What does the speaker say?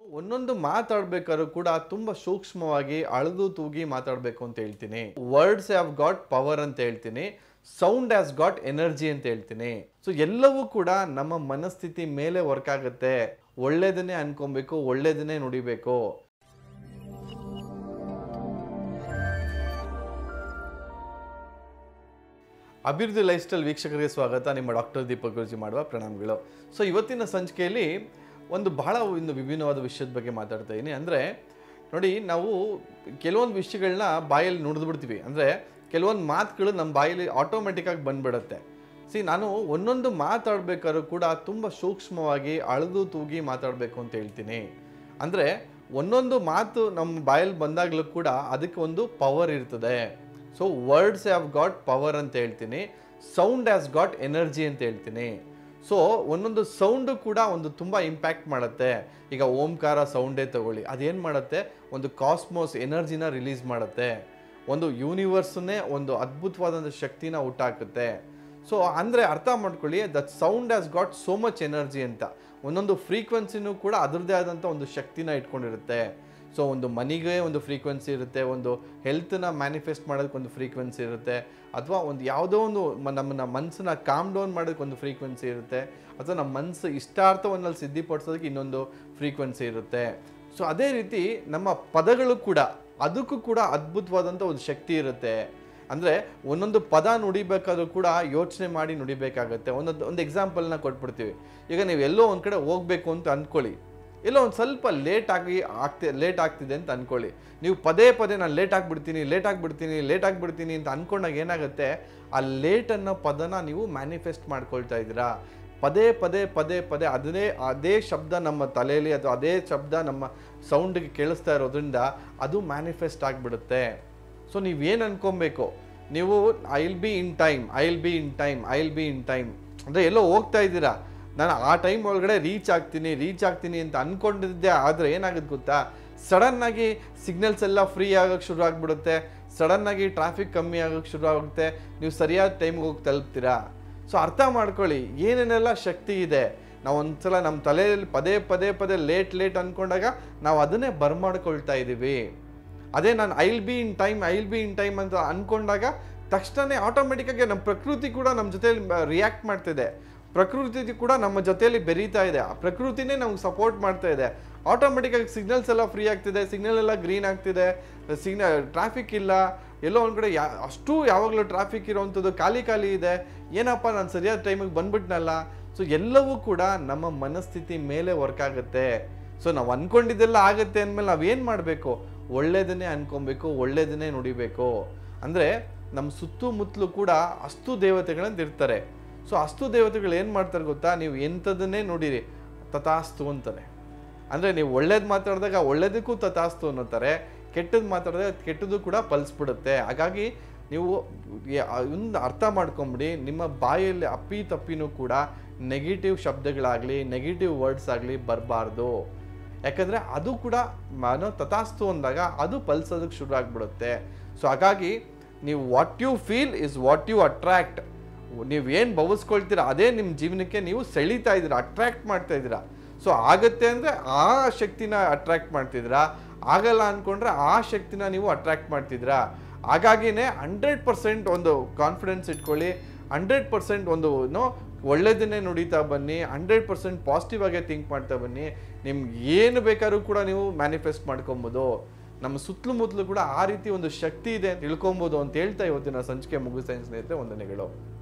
ಒಂದೊಂದು ಮಾತಾಡ್ಬೇಕಾದ್ರೂ ಕೂಡ ತುಂಬಾ ಸೂಕ್ಷ್ಮವಾಗಿ ಅಳೆದು ತೂಗಿ ಮಾತಾಡಬೇಕು ಅಂತ ಹೇಳ್ತೀನಿ ವರ್ಡ್ಸ್ ಹ್ಯಾವ್ ಗಾಟ್ ಪವರ್ ಅಂತ ಹೇಳ್ತೀನಿ ಸೌಂಡ್ ಹ್ಯಾಸ್ ಗಾಟ್ ಎನರ್ಜಿ ಅಂತ ಹೇಳ್ತೀನಿ ಸೊ ಎಲ್ಲವೂ ಕೂಡ ನಮ್ಮ ಮನಸ್ಥಿತಿ ಮೇಲೆ ವರ್ಕ್ ಆಗುತ್ತೆ ಒಳ್ಳೇದನ್ನೇ ಅನ್ಕೊಬೇಕು ಒಳ್ಳೇದನ್ನೇ ನುಡಿಬೇಕು ಅಭಿವೃದ್ಧಿ ಲೈಫ್ ಸ್ಟೈಲ್ ವೀಕ್ಷಕರಿಗೆ ಸ್ವಾಗತ ನಿಮ್ಮ ಡಾಕ್ಟರ್ ದೀಪಕ್ ಗುರುಜಿ ಮಾಡುವ ಪ್ರಣಾಮಗಳು ಸೊ ಇವತ್ತಿನ ಸಂಚಿಕೆಯಲ್ಲಿ ಒಂದು ಬಹಳ ಒಂದು ವಿಭಿನ್ನವಾದ ವಿಷಯದ ಬಗ್ಗೆ ಮಾತಾಡ್ತಾ ಇದ್ದೀನಿ ಅಂದರೆ ನೋಡಿ ನಾವು ಕೆಲವೊಂದು ವಿಷಯಗಳನ್ನ ಬಾಯಲ್ಲಿ ನುಡಿದು ಬಿಡ್ತೀವಿ ಅಂದರೆ ಕೆಲವೊಂದು ಮಾತುಗಳು ನಮ್ಮ ಬಾಯಲ್ಲಿ ಆಟೋಮೆಟಿಕ್ಕಾಗಿ ಬಂದ್ಬಿಡುತ್ತೆ ಸಿ ನಾನು ಒಂದೊಂದು ಮಾತಾಡಬೇಕಾದ್ರೂ ಕೂಡ ತುಂಬ ಸೂಕ್ಷ್ಮವಾಗಿ ಅಳೆದು ತೂಗಿ ಮಾತಾಡಬೇಕು ಅಂತ ಹೇಳ್ತೀನಿ ಅಂದರೆ ಒಂದೊಂದು ಮಾತು ನಮ್ಮ ಬಾಯಲ್ಲಿ ಬಂದಾಗಲೂ ಕೂಡ ಅದಕ್ಕೆ ಒಂದು ಪವರ್ ಇರ್ತದೆ so words have got power ಅಂತ ಹೇಳ್ತೀನಿ ಸೌಂಡ್ ಹ್ಯಾಸ್ ಗಾಟ್ ಎನರ್ಜಿ ಅಂತ ಹೇಳ್ತೀನಿ ಸೊ ಒಂದೊಂದು ಸೌಂಡು ಕೂಡ ಒಂದು ತುಂಬ ಇಂಪ್ಯಾಕ್ಟ್ ಮಾಡುತ್ತೆ ಈಗ ಓಂಕಾರ ಸೌಂಡೇ ತಗೊಳ್ಳಿ ಅದೇನು ಮಾಡುತ್ತೆ ಒಂದು ಕಾಸ್ಮೋಸ್ ಎನರ್ಜಿನ ರಿಲೀಸ್ ಮಾಡುತ್ತೆ ಒಂದು ಯೂನಿವರ್ಸನ್ನೇ ಒಂದು ಅದ್ಭುತವಾದಂಥ ಶಕ್ತಿನ ಹುಟ್ಟಾಕುತ್ತೆ ಸೊ ಅಂದರೆ ಅರ್ಥ ಮಾಡ್ಕೊಳ್ಳಿ that sound has got so much energy ಅಂತ ಒಂದೊಂದು ಫ್ರೀಕ್ವೆನ್ಸಿನೂ ಕೂಡ ಅದರದ್ದೇ ಆದಂಥ ಒಂದು ಶಕ್ತಿನ ಇಟ್ಕೊಂಡಿರುತ್ತೆ ಸೊ ಒಂದು ಮನಿಗೆ ಒಂದು ಫ್ರೀಕ್ವೆನ್ಸಿ ಇರುತ್ತೆ ಒಂದು ಹೆಲ್ತನ್ನ ಮ್ಯಾನಿಫೆಸ್ಟ್ ಮಾಡೋದಕ್ಕೆ ಒಂದು ಫ್ರೀಕ್ವೆನ್ಸಿ ಇರುತ್ತೆ ಅಥವಾ ಒಂದು ಯಾವುದೋ ಒಂದು ಮ- ನಮ್ಮನ್ನ ಮನಸ್ಸನ್ನ ಕಾಮ್ ಡೌನ್ ಮಾಡೋದಕ್ಕೆ ಒಂದು ಫ್ರೀಕ್ವೆನ್ಸಿ ಇರುತ್ತೆ ಅಥವಾ ನಮ್ಮ ಮನಸ್ಸು ಇಷ್ಟಾರ್ಥವನ್ನಲ್ಲಿ ಸಿದ್ಧಿಪಡಿಸೋದಕ್ಕೆ ಇನ್ನೊಂದು ಫ್ರೀಕ್ವೆನ್ಸಿ ಇರುತ್ತೆ ಸೊ ಅದೇ ರೀತಿ ನಮ್ಮ ಪದಗಳು ಕೂಡ ಅದಕ್ಕೂ ಕೂಡ ಅದ್ಭುತವಾದಂಥ ಒಂದು ಶಕ್ತಿ ಇರುತ್ತೆ ಅಂದರೆ ಒಂದೊಂದು ಪದ ನುಡಿಬೇಕಾದ್ರೂ ಕೂಡ ಯೋಚನೆ ಮಾಡಿ ನುಡಿಬೇಕಾಗತ್ತೆ ಒಂದೊಂದು ಒಂದು ಎಕ್ಸಾಂಪಲ್ನ ಕೊಟ್ಬಿಡ್ತೀವಿ ಈಗ ನೀವು ಎಲ್ಲೋ ಒಂದು ಕಡೆ ಹೋಗಬೇಕು ಅಂತ ಅಂದ್ಕೊಳ್ಳಿ ಎಲ್ಲೋ ಒಂದು ಸ್ವಲ್ಪ ಲೇಟ್ ಆಗಿ ಆಗ್ತಿ ಲೇಟ್ ಆಗ್ತಿದೆ ಅಂತ ಅನ್ಕೊಳ್ಳಿ ನೀವು ಪದೇ ಪದೇ ನಾನು ಲೇಟ್ ಆಗಿಬಿಡ್ತೀನಿ ಲೇಟ್ ಆಗಿಬಿಡ್ತೀನಿ ಲೇಟ್ ಆಗಿಬಿಡ್ತೀನಿ ಅಂತ ಅನ್ಕೊಂಡಾಗ ಏನಾಗುತ್ತೆ ಆ ಲೇಟ್ ಅನ್ನೋ ಪದನ ನೀವು ಮ್ಯಾನಿಫೆಸ್ಟ್ ಮಾಡ್ಕೊಳ್ತಾ ಇದ್ದೀರಾ ಪದೇ ಪದೇ ಪದೇ ಪದೇ ಅದೇ ಅದೇ ಶಬ್ದ ನಮ್ಮ ತಲೆಯಲ್ಲಿ ಅಥವಾ ಅದೇ ಶಬ್ದ ನಮ್ಮ ಸೌಂಡ್ಗೆ ಕೇಳಿಸ್ತಾ ಇರೋದ್ರಿಂದ ಅದು ಮ್ಯಾನಿಫೆಸ್ಟ್ ಆಗಿಬಿಡುತ್ತೆ ಸೊ ನೀವೇನು ಅನ್ಕೊಬೇಕು ನೀವು I will be in time I will be in time I will be in time ಅಂದರೆ ಎಲ್ಲೋ ಹೋಗ್ತಾ ಇದ್ದೀರಾ ನಾನು ಆ ಟೈಮ್ ಒಳಗಡೆ ರೀಚ್ ಆಗ್ತೀನಿ ರೀಚ್ ಆಗ್ತೀನಿ ಅಂತ ಅನ್ಕೊಂಡಿದ್ದೆ ಆದರೆ ಏನಾಗುತ್ತೆ ಗೊತ್ತಾ ಸಡನ್ ಆಗಿ ಸಿಗ್ನಲ್ಸ್ ಎಲ್ಲ ಫ್ರೀ ಆಗೋಕ್ಕೆ ಶುರು ಆಗಿಬಿಡುತ್ತೆ ಸಡನ್ ಆಗಿ ಟ್ರಾಫಿಕ್ ಕಮ್ಮಿ ಆಗೋಕ್ಕೆ ಶುರು ಆಗುತ್ತೆ ನೀವು ಸರಿಯಾದ ಟೈಮ್ಗೆ ಹೋಗಿ ತಲುಪ್ತೀರಾ ಸೊ ಅರ್ಥ ಮಾಡ್ಕೊಳ್ಳಿ ಏನೇನೆಲ್ಲ ಶಕ್ತಿ ಇದೆ ನಾವು ಒಂದ್ಸಲ ನಮ್ಮ ತಲೆಯಲ್ಲಿ ಪದೇ ಪದೇ ಪದೇ ಲೇಟ್ ಲೇಟ್ ಅನ್ಕೊಂಡಾಗ ನಾವು ಅದನ್ನೇ ಬರ್ಮಾಡ್ಕೊಳ್ತಾ ಇದ್ದೀವಿ ಅದೇ ನಾನು I will be in time I will be in time ಅಂತ ಅನ್ಕೊಂಡಾಗ ತಕ್ಷಣನೇ ಆಟೋಮೆಟಿಕ್ಕಾಗಿ ನಮ್ಮ ಪ್ರಕೃತಿ ಕೂಡ ನಮ್ಮ ಜೊತೆಲಿ ರಿಯಾಕ್ಟ್ ಮಾಡ್ತಿದೆ ಪ್ರಕೃತಿ ಕೂಡ ನಮ್ಮ ಜೊತೆಯಲ್ಲಿ ಬೆರೀತಾ ಇದೆ ಆ ಪ್ರಕೃತಿನೇ ನಮ್ಗೆ ಸಪೋರ್ಟ್ ಮಾಡ್ತಾ ಇದೆ ಆಟೋಮೆಟಿಕ್ಕಾಗಿ ಸಿಗ್ನಲ್ಸ್ ಎಲ್ಲ ಫ್ರೀ ಆಗ್ತಿದೆ ಸಿಗ್ನಲ್ ಎಲ್ಲ ಗ್ರೀನ್ ಆಗ್ತಿದೆ ಸಿಗ್ನಲ್ ಟ್ರಾಫಿಕ್ ಇಲ್ಲ ಎಲ್ಲೋ ಒಂದು ಕಡೆ ಯಾ ಅಷ್ಟು ಯಾವಾಗಲೂ ಟ್ರಾಫಿಕ್ ಇರೋವಂಥದ್ದು ಖಾಲಿ ಖಾಲಿ ಇದೆ ಏನಪ್ಪ ನಾನು ಸರಿಯಾದ ಟೈಮಿಗೆ ಬಂದ್ಬಿಟ್ನಲ್ಲ ಸೊ ಎಲ್ಲವೂ ಕೂಡ ನಮ್ಮ ಮನಸ್ಥಿತಿ ಮೇಲೆ ವರ್ಕ್ ಆಗುತ್ತೆ ಸೊ ನಾವು ಅನ್ಕೊಂಡಿದ್ದೆಲ್ಲ ಆಗುತ್ತೆ ಅಂದಮೇಲೆ ನಾವೇನು ಮಾಡಬೇಕು ಒಳ್ಳೇದನ್ನೇ ಅನ್ಕೊಬೇಕು ಒಳ್ಳೇದನ್ನೇ ನುಡಿಬೇಕು ಅಂದರೆ ನಮ್ಮ ಸುತ್ತಮುತ್ತಲು ಕೂಡ ಅಷ್ಟು ದೇವತೆಗಳಂತ ಇರ್ತಾರೆ ಸೊ ಅಷ್ಟು ದೇವತೆಗಳು ಏನು ಮಾಡ್ತಾರೆ ಗೊತ್ತಾ ನೀವು ಎಂಥದನ್ನೇ ನೋಡಿರಿ ತಥಾಸ್ತು ಅಂತಾರೆ ಅಂದರೆ ನೀವು ಒಳ್ಳೇದು ಮಾತಾಡಿದಾಗ ಒಳ್ಳೇದಕ್ಕೂ ತಥಾಸ್ತು ಅನ್ನೋತಾರೆ ಕೆಟ್ಟದ್ದು ಮಾತಾಡಿದಾಗ ಕೆಟ್ಟದ್ದು ಕೂಡ ಪಲ್ಸ್ಬಿಡುತ್ತೆ ಹಾಗಾಗಿ ನೀವು ಯ- ಒಂದು ಅರ್ಥ ಮಾಡ್ಕೊಂಬಿಡಿ ನಿಮ್ಮ ಬಾಯಲ್ಲಿ ಅಪ್ಪಿ ತಪ್ಪಿನೂ ಕೂಡ ನೆಗೆಟಿವ್ ಶಬ್ದಗಳಾಗಲಿ ನೆಗೆಟಿವ್ ವರ್ಡ್ಸ್ ಆಗಲಿ ಬರಬಾರ್ದು ಯಾಕಂದರೆ ಅದು ಕೂಡ ಮನೋ ತಥಾಸ್ತು ಅಂದಾಗ ಅದು ಪಲ್ಸೋದಕ್ಕೆ ಶುರು ಆಗಿಬಿಡುತ್ತೆ ಸೊ ಹಾಗಾಗಿ ನೀವು what you feel is what you attract ನೀವು ಏನು ಭವಿಸ್ಕೊಳ್ತೀರಾ ಅದೇ ನಿಮ್ಮ ಜೀವನಕ್ಕೆ ನೀವು ಸೆಳೀತಾ ಇದ್ದೀರಾ ಅಟ್ರಾಕ್ಟ್ ಮಾಡ್ತಾ ಇದ್ದೀರಾ ಸೊ ಆಗತ್ತೆ ಅಂದರೆ ಆ ಶಕ್ತಿನ ಅಟ್ರಾಕ್ಟ್ ಮಾಡ್ತಿದ್ದೀರಾ ಆಗಲ್ಲ ಅಂದ್ಕೊಂಡ್ರೆ ಆ ಶಕ್ತಿನ ನೀವು ಅಟ್ರಾಕ್ಟ್ ಮಾಡ್ತಿದ್ದೀರಾ ಹಾಗಾಗಿನೇ ಹಂಡ್ರೆಡ್ ಪರ್ಸೆಂಟ್ ಒಂದು ಕಾನ್ಫಿಡೆನ್ಸ್ ಇಟ್ಕೊಳ್ಳಿ ಹಂಡ್ರೆಡ್ ಪರ್ಸೆಂಟ್ ಒಂದು ನೋ ಒಳ್ಳೇದನ್ನೇ ನುಡಿತಾ ಬನ್ನಿ ಹಂಡ್ರೆಡ್ ಪರ್ಸೆಂಟ್ ಪಾಸಿಟಿವ್ ಆಗೇ ಥಿಂಕ್ ಮಾಡ್ತಾ ಬನ್ನಿ ನಿಮ್ಗೆ ಏನು ಬೇಕಾದ್ರೂ ಕೂಡ ನೀವು ಮ್ಯಾನಿಫೆಸ್ಟ್ ಮಾಡ್ಕೊಬೋದು ನಮ್ಮ ಸುತ್ತಲೂ ಮುತ್ತಲು ಕೂಡ ಆ ರೀತಿ ಒಂದು ಶಕ್ತಿ ಇದೆ ಅಂತ ತಿಳ್ಕೊಬೋದು ಅಂತ ಹೇಳ್ತಾ ಇವತ್ತಿನ ಸಂಚಿಕೆ ಮುಗಿಸ್ತಾ ಸ್ನೇಹಿತರೆ ವಂದನೆಗಳು